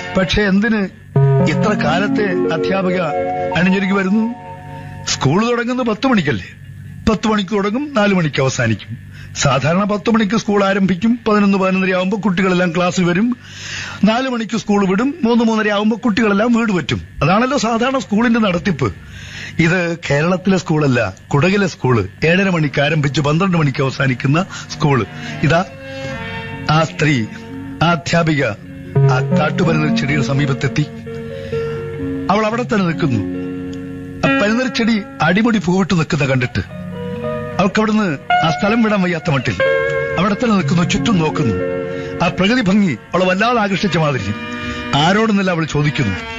പക്ഷെ എന്തിന് ഇത്ര കാലത്തെ അധ്യാപിക അണിഞ്ഞൊരുങ്ങി വരുന്നു സ്കൂൾ തുടങ്ങുന്നത് പത്ത് മണിക്കല്ലേ പത്ത് മണിക്ക് തുടങ്ങും നാലു മണിക്ക് അവസാനിക്കും സാധാരണ പത്ത് മണിക്ക് സ്കൂൾ ആരംഭിക്കും പതിനൊന്ന് പതിനൊന്നര ആവുമ്പോൾ കുട്ടികളെല്ലാം ക്ലാസ്സിൽ വരും നാലു മണിക്ക് സ്കൂൾ വിടും മൂന്ന് മൂന്നര ആവുമ്പോൾ കുട്ടികളെല്ലാം വീട് പറ്റും അതാണല്ലോ സാധാരണ സ്കൂളിന്റെ നടത്തിപ്പ് ഇത് കേരളത്തിലെ സ്കൂളല്ല കുടകിലെ സ്കൂള് ഏഴര മണിക്ക് ആരംഭിച്ച് പന്ത്രണ്ട് മണിക്ക് അവസാനിക്കുന്ന സ്കൂള് ഇതാ ആ സ്ത്രീ ആ അധ്യാപിക ആ കാട്ടുപരുന്ന ചെടിയുടെ സമീപത്തെത്തി അവൾ അവിടെ തന്നെ നിൽക്കുന്നു ആ പരുന്നരച്ചെടി അടിമുടി പൂവിട്ട് നിൽക്കുന്ന കണ്ടിട്ട് അവൾക്ക് അവിടുന്ന് ആ സ്ഥലം വിടാൻ വയ്യാത്ത മട്ടിൽ അവിടെ തന്നെ നിൽക്കുന്നു ചുറ്റും നോക്കുന്നു ആ പ്രകൃതി ഭംഗി അവളെ വല്ലാതെ ആകർഷിച്ച മാതിരി ആരോടെന്നല്ല അവൾ ചോദിക്കുന്നു